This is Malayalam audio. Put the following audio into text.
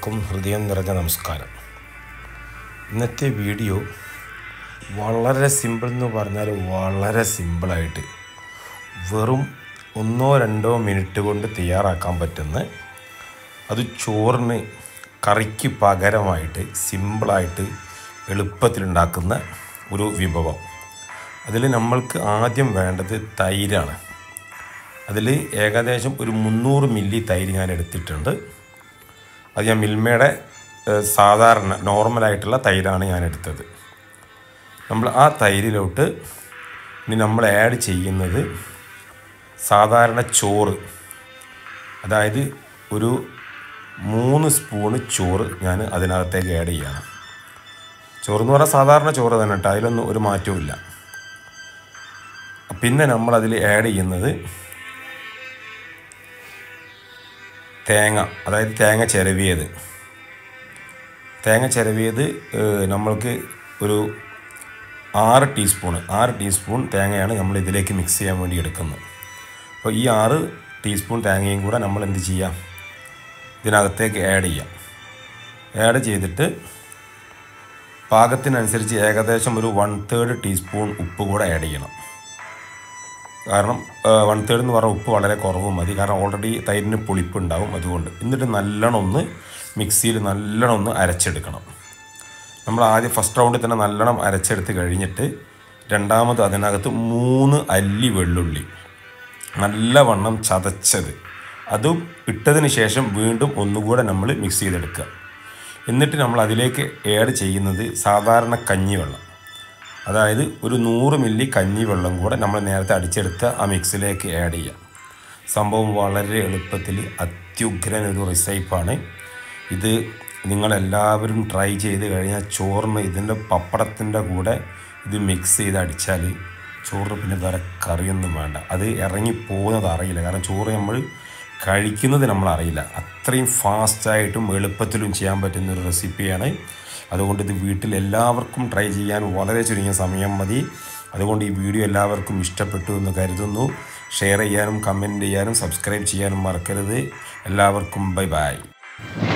എല്ലാവർക്കും ഹൃദയം നിറഞ്ഞ നമസ്കാരം ഇന്നത്തെ വീഡിയോ വളരെ സിമ്പിൾ എന്ന് പറഞ്ഞാൽ വളരെ സിമ്പിളായിട്ട് വെറും ഒന്നോ രണ്ടോ മിനിറ്റ് കൊണ്ട് തയ്യാറാക്കാൻ പറ്റുന്ന അത് ചോറിന് കറിക്ക് പകരമായിട്ട് സിമ്പിളായിട്ട് എളുപ്പത്തിലുണ്ടാക്കുന്ന ഒരു വിഭവം അതിൽ നമ്മൾക്ക് ആദ്യം വേണ്ടത് തൈരാണ് അതിൽ ഏകദേശം ഒരു മുന്നൂറ് മില്ലി തൈര് ഞാൻ എടുത്തിട്ടുണ്ട് അത് ഞാൻ മിൽമയുടെ ഏഹ്, സാധാരണ നോർമലായിട്ടുള്ള തൈരാണ് ഞാൻ എടുത്തത് നമ്മൾ ആ തൈരിലോട്ട് ഇനി നമ്മൾ ആഡ് ചെയ്യുന്നത് സാധാരണ ചോറ് അതായത് ഒരു മൂന്ന് സ്പൂണ് ചോറ് ഞാൻ അതിനകത്തേക്ക് ആഡ് ചെയ്യണം ചോറ് എന്ന് പറഞ്ഞാൽ സാധാരണ ചോറ് തന്നെ കേട്ടോ അതിലൊന്നും ഒരു മാറ്റവും ഇല്ല പിന്നെ നമ്മളതിൽ ആഡ് ചെയ്യുന്നത് തേങ്ങ അതായത് തേങ്ങ ചിരവിയത് തേങ്ങ ചിരവിയത് ഏഹ്, നമ്മൾക്ക് ഒരു ആറ് ടീസ്പൂൺ ആറ് ടീസ്പൂൺ തേങ്ങയാണ് നമ്മൾ ഇതിലേക്ക് മിക്സ് ചെയ്യാൻ വേണ്ടി എടുക്കുന്നത് അപ്പോൾ ഈ ആറ് ടീസ്പൂൺ തേങ്ങയും കൂടെ നമ്മൾ എന്ത് ചെയ്യാം ഇതിനകത്തേക്ക് ആഡ് ചെയ്യാം ആഡ് ചെയ്തിട്ട് പാകത്തിനനുസരിച്ച് ഏകദേശം ഒരു വൺ തേർഡ് ടീസ്പൂൺ ഉപ്പ് കൂടെ ആഡ് ചെയ്യണം കാരണം വൺ തേർഡ് എന്ന് പറഞ്ഞാൽ ഉപ്പ് വളരെ കുറവ് മതി കാരണം ഓൾറെഡി തൈരിന് പുളിപ്പുണ്ടാവും അതുകൊണ്ട് എന്നിട്ട് നല്ലോണം ഒന്ന് മിക്സിയിൽ നല്ലോണം ഒന്ന് അരച്ചെടുക്കണം നമ്മൾ ആദ്യം ഫസ്റ്റ് റൗണ്ടിൽ തന്നെ നല്ലോണം അരച്ചെടുത്ത് കഴിഞ്ഞിട്ട് രണ്ടാമത് അതിനകത്ത് മൂന്ന് അല്ലി വെള്ളുള്ളി നല്ലവണ്ണം ചതച്ചത് അതും ഇട്ടതിന് ശേഷം വീണ്ടും ഒന്നുകൂടെ നമ്മൾ മിക്സ് ചെയ്തെടുക്കുക എന്നിട്ട് നമ്മൾ അതിലേക്ക് ആഡ് ചെയ്യുന്നത് സാധാരണ കഞ്ഞിവെള്ളം അതായത് ഒരു നൂറ് മില്ലി കഞ്ഞിവെള്ളം കൂടെ നമ്മൾ നേരത്തെ അടിച്ചെടുത്ത ആ മിക്സിലേക്ക് ആഡ് ചെയ്യാം സംഭവം വളരെ എളുപ്പത്തിൽ അത്യുഗ്രൻ ഒരു റിസൈപ്പാണ് ഇത് നിങ്ങളെല്ലാവരും ട്രൈ ചെയ്ത് കഴിഞ്ഞാൽ ചോറിന് ഇതിൻ്റെ പപ്പടത്തിൻ്റെ കൂടെ ഇത് മിക്സ് ചെയ്ത് അടിച്ചാൽ ചോറിന് പിന്നെ വേറെ കറിയൊന്നും വേണ്ട അത് ഇറങ്ങി പോകുന്നത് അറിയില്ല കാരണം ചോറ് നമ്മൾ കഴിക്കുന്നത് നമ്മൾ അറിയില്ല അത്രയും ഫാസ്റ്റായിട്ടും എളുപ്പത്തിലും ചെയ്യാൻ പറ്റുന്ന ഒരു റെസിപ്പിയാണ് അതുകൊണ്ട് ഇത് വീട്ടിൽ എല്ലാവർക്കും ട്രൈ ചെയ്യാൻ വളരെ ചുരുങ്ങിയ സമയം മതി അതുകൊണ്ട് ഈ വീഡിയോ എല്ലാവർക്കും ഇഷ്ടപ്പെട്ടു എന്ന് കരുതുന്നു ഷെയർ ചെയ്യാനും കമൻറ്റ് ചെയ്യാനും സബ്സ്ക്രൈബ് ചെയ്യാനും മറക്കരുത് എല്ലാവർക്കും ബൈ ബൈ